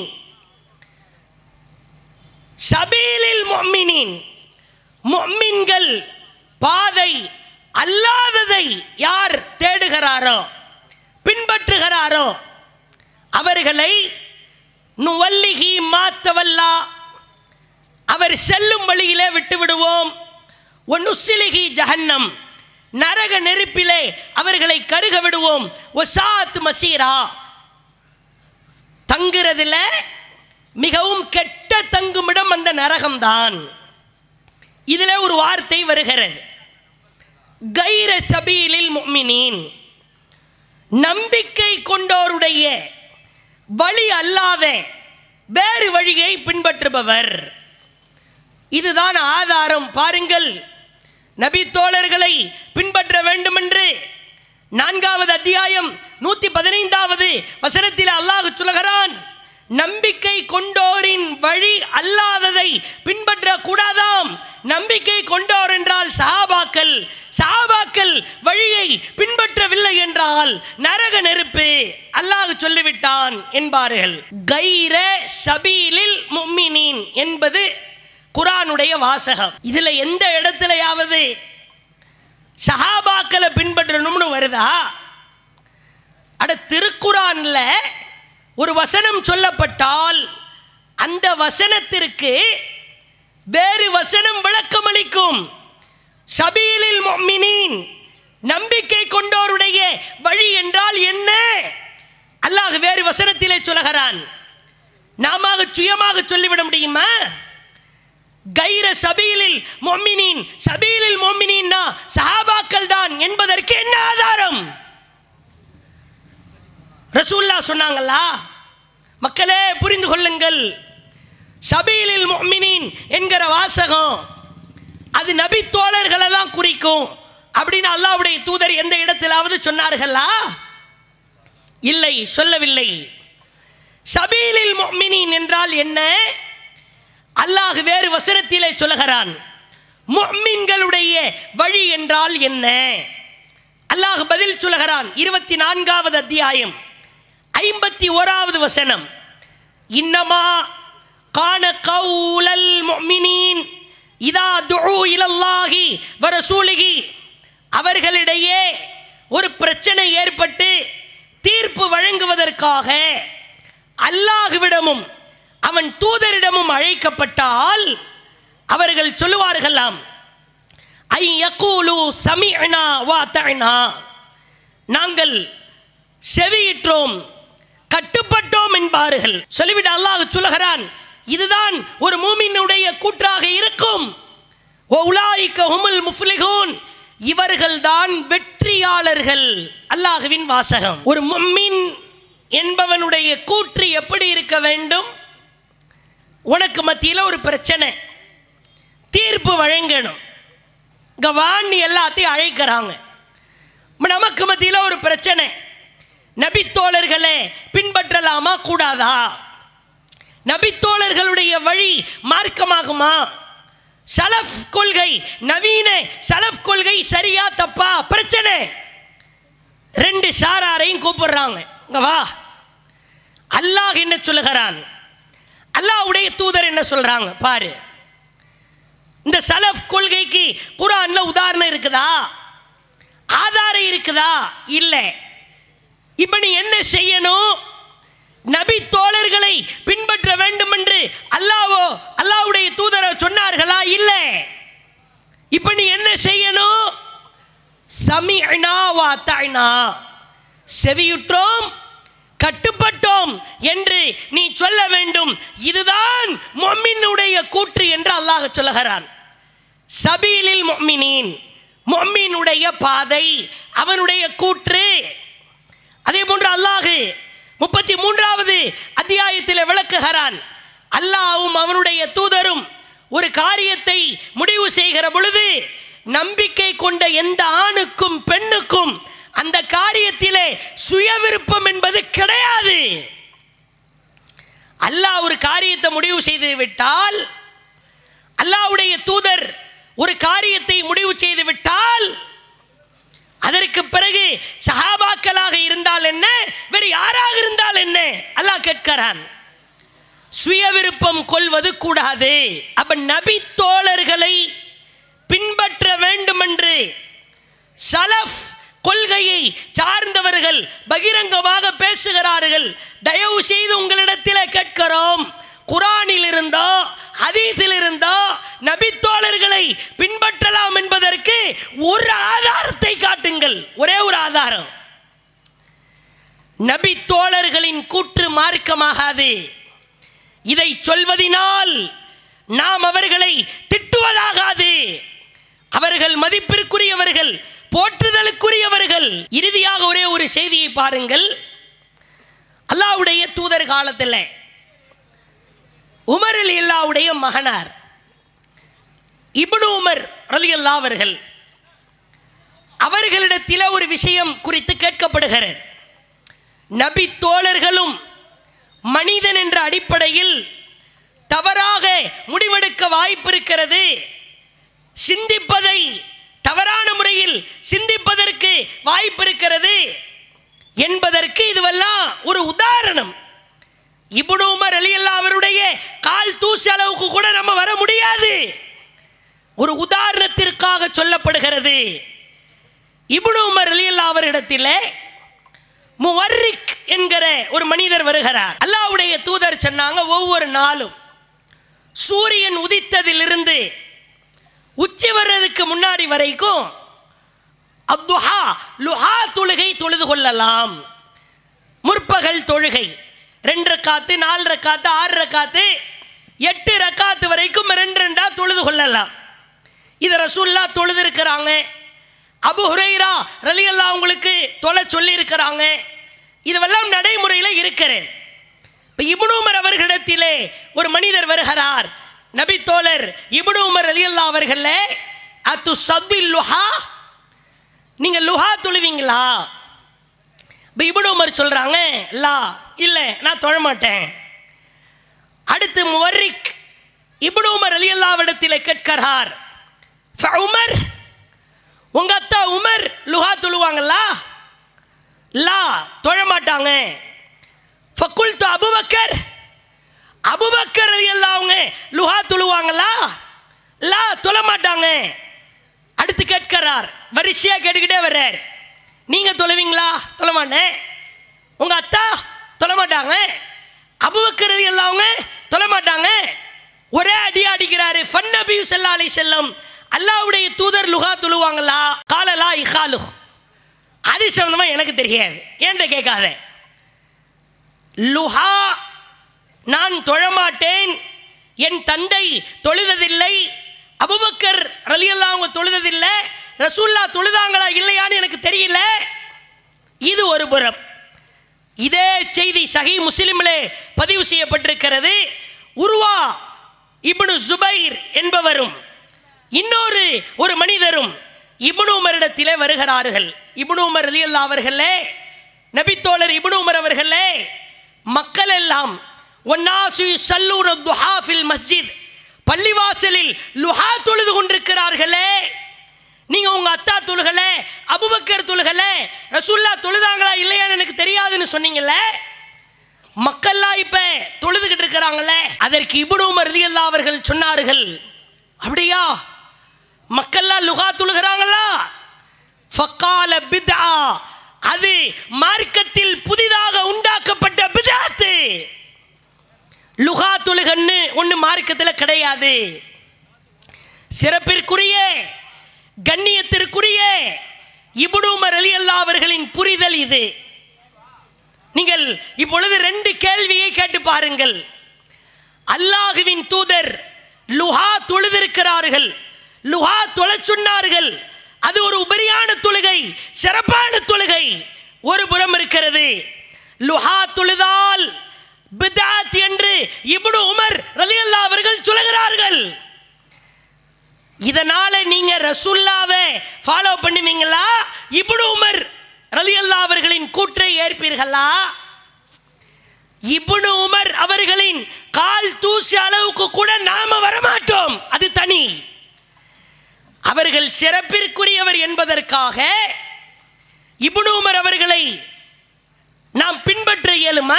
சபீலில் முஃமினீன் முஃமின்கள் பாதை அல்லாததை யார் தேடுகிறாரோ பின்பற்றுகிறாரோ அவர்களை நுவல்லிகி மாத்தவல்லா அவர் செல்லும் வழியிலே விட்டு விடுவோம் ஒன்னுசிலிகி ஜஹன்னம் நரக நெருப்பிலே அவர்களை கருக விடுவோம் ஒசாத் மசீரா தங்குறதுல மிகவும் கெட்ட தங்குமிடம் அந்த நரகம்தான் இதில் ஒரு வார்த்தை வருகிறது கைர சபீலில் முஃமினீன் நம்பிக்கை கொண்டோருடைய வழி அல்லாத வேறு வழியை பின்பற்றுபவர் இதுதான் ஆதாரம் பாருங்கள் நபி தோழர்களை பின்பற்ற வேண்டுமென்று நான்காவது அத்தியாயம் நூத்தி பதினைந்தாவது வசனத்தில் அல்லாஹ் சொல்லுகிறான் நம்பிக்கை கொண்டோரின் வழி அல்லாததை பின்பற்ற கூடாதாம் நம்பிக்கை கொண்டோர் என்றால் சஹாபாக்கள் சஹாபாக்கள் வழியை பின்பற்றவில்லை என்றால் நரக நெருப்பு அல்லாஹ் சொல்லிவிட்டான் என்பார்கள் கைர சபீலில் மும்மினீன் என்பது குரானுடைய வாசகம் இதுல எந்த இடத்துலயாவது சஹாபாக்களை பின்பற்றணும்னு வருதா அட திருக்குரான்ல ஒரு வசனம் சொல்லப்பட்டால் அந்த வசனத்திற்கு வேறு வசனம் விளக்கமளிக்கும் சபீலில் முஃமினீன் நம்பிக்கை கொண்டோருடைய வழி என்றால் என்ன அல்லாஹ் வேறு வசனத்திலே சொல்லுகிறான் நாம சுயமாக சொல்லிவிட முடியுமா கைர சபீலில் மொம்மினின் சபீலில் மொம்மினின்னா சஹாபாக்கள் தான் என்பதற்கு என்ன ஆதாரம் ரசூல்லா சொன்னாங்களா மக்களே புரிந்து கொள்ளுங்கள் சபீலில் மொம்மினின் என்கிற வாசகம் அது நபி தோழர்களை தான் குறிக்கும் அப்படின்னு அல்லாவுடைய தூதர் எந்த இடத்திலாவது சொன்னார்களா இல்லை சொல்லவில்லை சபீலில் மொம்மினின் என்றால் என்ன அல்லாஹ் வேறு வசனத்திலே சொல்லுகிறான் முஃமின்களுடைய வழி என்றால் என்ன அல்லாஹ் பதில் சொல்லுகிறான் இருபத்தி நான்காவது அத்தியாயம் ஐம்பத்தி ஓராவது வசனம் இன்னமா கான கவுலல் முஃமினீன் இதா துஉ இலல்லாஹி வ ரசூலிஹி அவர்களிடையே ஒரு பிரச்சனை ஏற்பட்டு தீர்ப்பு வழங்குவதற்காக அல்லாஹ்விடமும் அவன் தூதரிடமும் அழைக்கப்பட்டால் அவர்கள் சொல்லுவார்களாம் ஐ யகூலு சமிஅனா வா தஅனா நாங்கள் செவியிற்றோம் கட்டுப்பட்டோம் என்பார்கள் சொல்லிவிட்டு அல்லாஹ் சொல்லுகிறான் இதுதான் ஒரு மூமினுடைய கூற்றாக இருக்கும் ஓ உலாய்க்க ஹுமுல் முஃப்லிகூன் இவர்கள்தான் வெற்றியாளர்கள் அல்லாஹுவின் வாசகம் ஒரு மும்மின் என்பவனுடைய கூற்று எப்படி இருக்க வேண்டும் உனக்கு மத்தியில் ஒரு பிரச்சனை தீர்ப்பு வழங்கணும் இங்கே வாண்டி எல்லாத்தையும் அழைக்கிறாங்க இப்ப நமக்கு மத்தியில் ஒரு பிரச்சனை நபித்தோழர்களை பின்பற்றலாமா கூடாதா நபித்தோழர்களுடைய வழி மார்க்கமாகுமா சலஃப் கொள்கை நவீன சலஃப் கொள்கை சரியா தப்பா பிரச்சனை ரெண்டு சாராரையும் கூப்பிடுறாங்க இங்க வா அல்லாஹ் என்ன சொல்லுகிறான் அல்லாஹ்வுடைய தூதர் என்ன சொல்றாங்க பாரு இந்த சலஃப் கொள்கைக்கு குரான்ல உதாரணம் இருக்குதா ஆதாரம் இருக்குதா இல்லை இப்ப நீ என்ன செய்யணும் நபி தோழர்களை பின்பற்ற வேண்டும் என்று அல்லாவோ அல்லாவுடைய தூதரை சொன்னார்களா இல்லை இப்ப நீ என்ன செய்யணும் சமிஅனா வாத்தனா செவியுற்றோம் கட்டுப்பட்டோம் என்று நீ சொல்ல வேண்டும் இதுதான் மொம்மினுடைய கூற்று என்று அல்லாஹ் சொல்லுகிறான் சபீலில் மொம்மினின் மொம்மினுடைய பாதை அவனுடைய கூற்று அதே போன்று அல்லாஹ் முப்பத்தி மூன்றாவது அத்தியாயத்தில் விளக்குகிறான் அல்லாஹ்வும் அவனுடைய தூதரும் ஒரு காரியத்தை முடிவு செய்கிற பொழுது நம்பிக்கை கொண்ட எந்த ஆணுக்கும் பெண்ணுக்கும் அந்த காரியத்திலே சுய விருப்பம் என்பது கிடையாது அல்லாஹ் ஒரு காரியத்தை முடிவு செய்து விட்டால் அல்லாஹ்வுடைய தூதர் ஒரு காரியத்தை முடிவு செய்து விட்டால் அதற்கு பிறகு சஹாபாக்களாக இருந்தால் என்ன வேறு யாராக இருந்தால் என்ன அல்லாஹ் கேட்கிறான் சுய விருப்பம் கொள்வது கூடாது அப்ப நபி தோழர்களை பின்பற்ற வேண்டும் என்று சலஃப் கொள்கையை சார்ந்தவர்கள் பகிரங்கமாக பேசுகிறார்கள் தயவு செய்து உங்களிடத்தில் கேட்கிறோம் குரானில் இருந்தோ ஹதீஸில் இருந்தோ நபித்தோழர்களை பின்பற்றலாம் என்பதற்கு ஒரு ஆதாரத்தை காட்டுங்கள் ஒரே ஒரு ஆதாரம் நபி தோழர்களின் கூற்று மார்க்கமாகாது இதை சொல்வதினால் நாம் அவர்களை திட்டுவதாகாது அவர்கள் மதிப்பிற்குரியவர்கள் போற்றுதலுக்குரியவர்கள் இறுதியாக ஒரே ஒரு செய்தியை பாருங்கள் அல்லாவுடைய தூதர் காலத்தில் உமர் அலி அல்லாவுடைய மகனார் இப்னு உமர் ரலி அல்லா அவர்கள் அவர்களிடத்தில் ஒரு விஷயம் குறித்து கேட்கப்படுகிறது நபி தோழர்களும் மனிதன் என்ற அடிப்படையில் தவறாக முடிவெடுக்க வாய்ப்பு இருக்கிறது சிந்திப்பதை தவறான முறையில் சிந்திப்பதற்கு வாய்ப்பு இருக்கிறது என்பதற்கு இதுவெல்லாம் ஒரு உதாரணம் இப்னு உமர் அலி அல்லா அவருடைய கால் தூசி அளவுக்கு கூட நம்ம வர முடியாது ஒரு உதாரணத்திற்காக சொல்லப்படுகிறது இப்னு உமர் அலி அல்லா அவரிடத்தில் முவர்ரிக் என்கிற ஒரு மனிதர் வருகிறார் அல்லாவுடைய தூதர் சொன்னாங்க ஒவ்வொரு நாளும் சூரியன் உதித்ததிலிருந்து உச்சி வர்றதுக்கு முன்னாடி வரைக்கும் அப்துஹா லுஹா தொழுகை தொழுது கொள்ளலாம் முற்பகல் தொழுகை ரெண்டு ரக்காத்து நாலு ரக்காத்து ஆறு ரக்காத்து எட்டு ரக்காத்து வரைக்கும் ரெண்டு ரெண்டா தொழுது கொள்ளலாம் இதை ரசூல்லா தொழுது இருக்கிறாங்க அபு ஹுரைரா ரலி அல்லா உங்களுக்கு தொலை சொல்லி இருக்கிறாங்க இதுவெல்லாம் நடைமுறையில் இருக்கிறேன் இப்போ இப்னு உமர் அவர்களிடத்திலே ஒரு மனிதர் வருகிறார் நபி தோழர் இப்னு உமர் அலி அல்லா அவர்களே அத்து சத்தில் லுஹா நீங்க லுஹா தொழுவீங்களா இப்போ இப்னு உமர் சொல்றாங்க லா இல்லை நான் தொழ மாட்டேன் அடுத்து முவர்ரிக் இப்னு உமர் அலி அல்லாவிடத்தில் கேட்கிறார் "ஃப உமர் உங்க அத்தா உமர் லுஹா தொழுவாங்களா லா தொழ மாட்டாங்க ஃபக்குல்து அபுபக்கர் அபுபக்கர் எல்லாம் அவங்க லுஹா தொழுவாங்களா லா தொழ மாட்டாங்க அடுத்து கேட்கிறார் வரிசையா கேட்டுக்கிட்டே வர்றார் நீங்க தொழுவீங்களா தொழ மாட்டேன் உங்க அத்தா தொழ மாட்டாங்க அபுபக்கர் எல்லாம் அவங்க தொழ மாட்டாங்க ஒரே அடி அடிக்கிறாரு ஃபன்னபி செல்லா அலை செல்லம் அல்லாவுடைய தூதர் லுஹா தொழுவாங்களா காலலா இஹாலு அது சம்பந்தமா எனக்கு தெரியாது ஏன்ட்ட கேட்காத லுஹா நான் தொழமாட்டேன் என் தந்தை தொழுததில்லை அபுபக்கர் ரலியல்லா அவங்க தொழுததில்லை ரசூல்லா தொழுதாங்களா இல்லையான்னு எனக்கு தெரியல இது ஒரு புறம் இதே செய்தி சஹி முஸ்லிமிலே பதிவு செய்யப்பட்டிருக்கிறது உருவா இப்னு ஜுபைர் என்பவரும் இன்னொரு ஒரு மனிதரும் இப்னு உமரிடத்திலே வருகிறார்கள் இப்னு உமர் ரலியல்லா அவர்களே நபித்தோழர் இப்னு உமர் அவர்களே மக்கள் எல்லாம் ஒன்னாசு சல்லூர் துஹா ஃபில் மஸ்ஜித் பள்ளிவாசலில் லுஹா தொழுது கொண்டிருக்கிறார்களே நீங்க உங்க அத்தா தொழுகல அபுபக்கர் தொழுகல ரசூல்லா தொழுதாங்களா இல்லையான்னு எனக்கு தெரியாதுன்னு சொன்னீங்கல்ல மக்கள்லாம் இப்ப தொழுதுகிட்டு இருக்கிறாங்களே அதற்கு இப்னு உமர் ரலியல்லாஹு அவர்கள் சொன்னார்கள் அப்படியா மக்கள்லாம் லுகா தொழுகிறாங்களா ஃபக்கால பித்ஆ அது மார்க்கத்தில் புதிதாக உண்டாக்கப்பட்ட பிதாத்து லுகா தொழுகன்னு ஒன்று மார்க்கத்தில் கிடையாது சிறப்பிற்குரிய கண்ணியத்திற்குரிய இப்னு உமர் ரலியல்லாஹு அவர்களின் புரிதல் இது நீங்கள் இப்பொழுது ரெண்டு கேள்வியை கேட்டு பாருங்கள் அல்லாஹுவின் தூதர் லுஹா தொழுதிருக்கிறார்கள் லுஹா தொழச் சொன்னார்கள் அது ஒரு உபரியான தொழுகை சிறப்பான தொழுகை ஒரு புறம் இருக்கிறது லுஹா தொழுதால் பிதாத் என்று இப்னு உமர் ரலியல்லாஹு அவர்கள் சொல்கிறார்கள் இதனால நீங்க ரசூல்லாவை ஃபாலோ பண்ணுவீங்களா இப்னு உமர் ரலியல்லாஹு அவர்களின் கூற்றை ஏற்பீர்களா இப்னு உமர் அவர்களின் கால் தூசி அளவுக்கு கூட நாம வரமாட்டோம் அது தனி அவர்கள் சிறப்பிற்குரியவர் என்பதற்காக இப்னு உமர் அவர்களை நாம் பின்பற்ற இயலுமா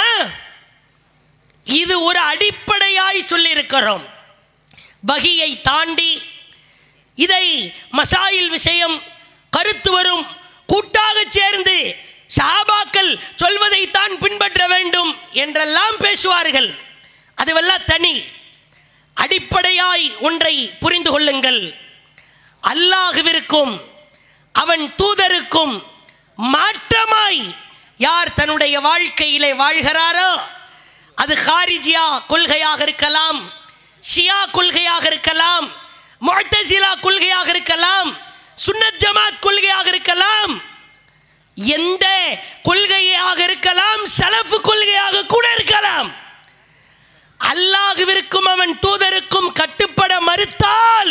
இது ஒரு அடிப்படையாய் சொல்லியிருக்கிறோம் வகியை தாண்டி இதை மசாயில் விஷயம் கருத்து வரும் கூட்டாக சேர்ந்து ஷாபாக்கள் சொல்வதைத்தான் பின்பற்ற வேண்டும் என்றெல்லாம் பேசுவார்கள் அதுவெல்லாம் தனி அடிப்படையாய் ஒன்றை புரிந்து கொள்ளுங்கள் அல்லாஹுவிற்கும் அவன் தூதருக்கும் மாற்றமாய் யார் தன்னுடைய வாழ்க்கையிலே வாழ்கிறாரோ அது ஹாரிஜியா கொள்கையாக இருக்கலாம் ஷியா கொள்கையாக இருக்கலாம் முஅத்தசிலா கொள்கையாக இருக்கலாம் சுன்னத் ஜமாத் கொள்கையாக இருக்கலாம் எந்த கொள்கையாக இருக்கலாம் சலஃபு கொள்கையாக கூட இருக்கலாம் அல்லாஹுவிற்கும் அவன் தூதருக்கும் கட்டுப்பட மறுத்தால்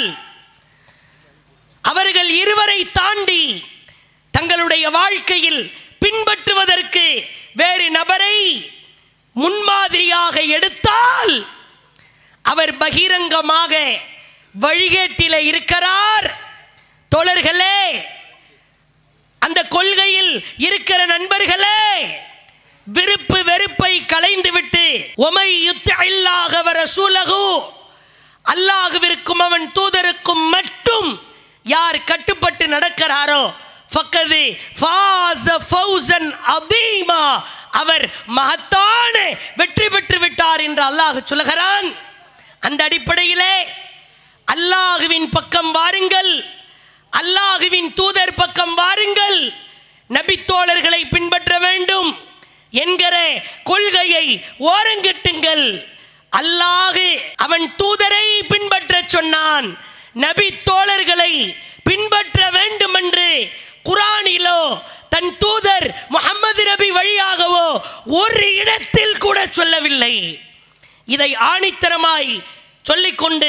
அவர்கள் இருவரை தாண்டி தங்களுடைய வாழ்க்கையில் பின்பற்றுவதற்கு வேறு நபரை முன்மாதிரியாக எடுத்தால் அவர் பகிரங்கமாக வழிகேட்டில இருக்கிறார் தோழர்களே அந்த கொள்கையில் இருக்கிற நண்பர்களே விருப்பு வெறுப்பை களைந்துவிட்டு ஒமை யுத்த இல்லாக ரசூலகு அல்லாஹுவிற்கும் அவன் தூதருக்கும் மட்டும் யார் கட்டுப்பட்டு நடக்கிறாரோ ஃபக்கது ஃபாஸ ஃபௌசன் அதீமா அவர் மகத்தான வெற்றி பெற்று விட்டார் என்று அல்லாஹ் சொல்லுகிறான் அந்த அடிப்படையிலே அல்லாஹுவின் பக்கம் வாருங்கள் அல்லாஹுவின் தூதர் பக்கம் வாருங்கள் நபித்தோழர்களை பின்பற்ற வேண்டும் என்கிற கொள்கையை ஓரங்கட்டுங்கள் அல்லாஹு அவன் தூதரை பின்பற்ற சொன்னான் நபி தோழர்களை பின்பற்ற வேண்டும் என்று குரானிலோ தன் தூதர் முகமது நபி வழியாகவோ ஒரு இடத்தில் கூட சொல்லவில்லை இதை ஆணித்தரமாய் சொல்லிக்கொண்டு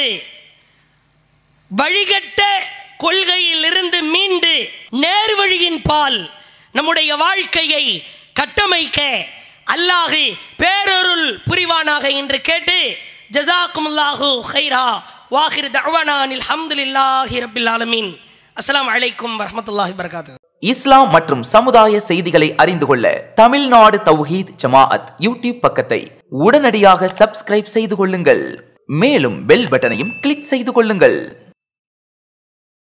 வழிகட்ட கொள்கையில் இருந்து மீண்டு நேர் வழியின் பால் நம்முடைய வாழ்க்கையை கட்டமைக்க அல்லாஹு பேரருள் புரிவானாக என்று கேட்டு ஜசாக்குமுல்லாஹு ஹைரா வாஹிர் தவானானில் ஹம்துலில்லாஹி ரபில் ஆலமீன் அஸ்ஸலாமு அலைக்கும் வரஹ்மத்துல்லாஹி வபரகாத்துஹு இஸ்லாம் மற்றும் சமுதாய செய்திகளை அறிந்து கொள்ள தமிழ்நாடு தௌஹீத் ஜமாஅத் யூடியூப் பக்கத்தை உடனடியாக சப்ஸ்கிரைப் செய்து கொள்ளுங்கள் மேலும் பெல் பட்டனையும் கிளிக் செய்து கொள்ளுங்கள்